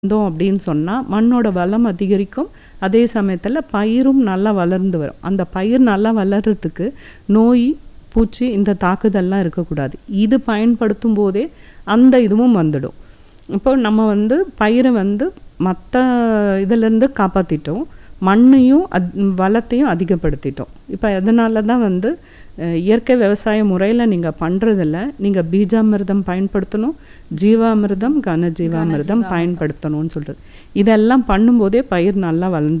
இருந்தோம் அப்படின்னு சொன்னால் மண்ணோட வளம் அதிகரிக்கும் அதே சமயத்தில் பயிரும் நல்லா வளர்ந்து வரும் அந்த பயிர் நல்லா வளர்கிறதுக்கு நோய் பூச்சி இந்த தாக்குதல்லாம் இருக்கக்கூடாது இது பயன்படுத்தும் போதே அந்த இதுவும் வந்துடும் இப்போ நம்ம வந்து பயிரை வந்து மற்ற இதிலேருந்து காப்பாற்றிட்டோம் மண்ணையும் அத் வளத்தையும் அதிகப்படுத்திட்டோம் இப்போ அதனால தான் வந்து அஹ், இயற்கை விவசாய முறையில் நீங்கள் பண்ணுறதில்ல நீங்கள் பீஜாமிர்தம் பயன்படுத்தணும் ஜீவாமிர்தம் கனஜீவாமிர்தம் பயன்படுத்தணும்னு சொல்கிறது இதெல்லாம் பண்ணும்போதே பயிர் நல்லா வளர்ந்து